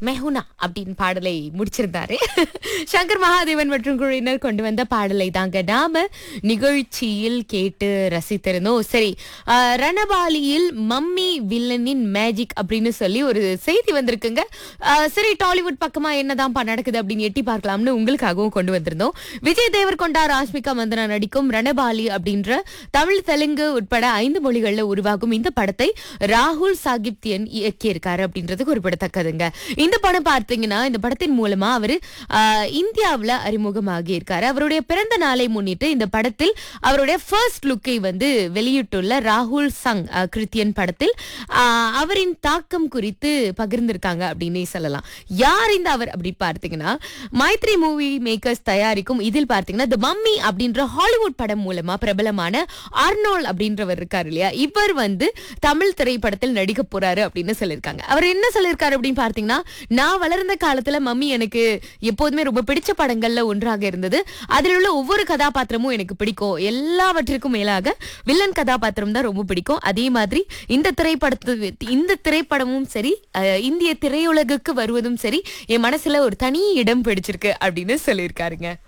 மெஹுனா அப்படின்னு பாடலை முடிச்சிருந்தாரு சங்கர் மகாதேவன் மற்றும் குழுவினர் கொண்டு வந்த பாடலை தாங்க நாம நிகழ்ச்சியில் கேட்டு ரசித்திருந்தோம் சரி ஆஹ், ரணபாலியில் மம்மி வில்லனின் மேஜிக் அப்படின்னு சொல்லி ஒரு செய்தி வந்திருக்குங்க ஆஹ், சரி டாலிவுட் பக்கமா என்னதான்ப்பா நடக்குது அப்படின்னு எட்டி பார்க்கலாம்னு உங்களுக்காகவும் கொண்டு வந்திருந்தோம் விஜய் தேவர்கொண்டா ராஷ்மிகா மந்தனா நடிக்கும் ரணபாலி அப்படின்ற தமிழ் தெலுங்கு உட்பட ஐந்து மொழிகள்ல உருவாகும் இந்த படத்தை ராகுல் சாகிப்தியன் இயக்கியிருக்காரு அப்படின்றது குறிப்பிடத்தக்கதுங்க இந்த படம் பார்த்தீங்கன்னா இந்த படத்தின் மூலமா அவரு ஆஹ், இந்தியாவுல அறிமுகமாகி இருக்காரு அவருடைய பிறந்த நாளை முன்னிட்டு இந்த படத்தில் அவருடைய ஃபர்ஸ்ட் லுக்கை வந்து வெளியிட்டுள்ள ராகுல் சங் ஆஹ், கிருத்தியன் படத்தில் ஆஹ், அவரின் தாக்கம் குறித்து பகிர்ந்திருக்காங்க அப்படின்னே சொல்லலாம் யார் இந்த அவர் அப்படி பார்த்தீங்கன்னா மைத்ரி மூவி மேக்கர்ஸ் தயாரிக்கும் இதில் பார்த்தீங்கன்னா தி மம்மி அப்படின்ற ஹாலிவுட் படம் மூலமா பிரபலமான அர்னோல் அப்படின்றவர் இருக்காரு இல்லையா இவர் வந்து தமிழ் திரைப்படத்தில் நடிக்க போறாரு அப்படின்னு சொல்லியிருக்காங்க அவர் என்ன சொல்லியிருக்காரு அப்படின்னு பார்த்தீங்கன்னா நான் வளர்ந்த காலத்துல மம்மி எனக்கு எப்போதுமே ரொம்ப பிடிச்ச படங்கள்ல ஒன்றாக இருந்தது அதில் உள்ள ஒவ்வொரு கதாபாத்திரமும் எனக்கு பிடிக்கும் எல்லாவற்றிற்கும் மேலாக வில்லன் கதாபாத்திரம் தான் ரொம்ப பிடிக்கும் அதே மாதிரி இந்த திரைப்படத்து இந்த திரைப்படமும் சரி அஹ், இந்திய திரையுலகுக்கு வருவதும் சரி என் மனசுல ஒரு தனி இடம் பிடிச்சிருக்கு அப்படின்னு சொல்லியிருக்காருங்க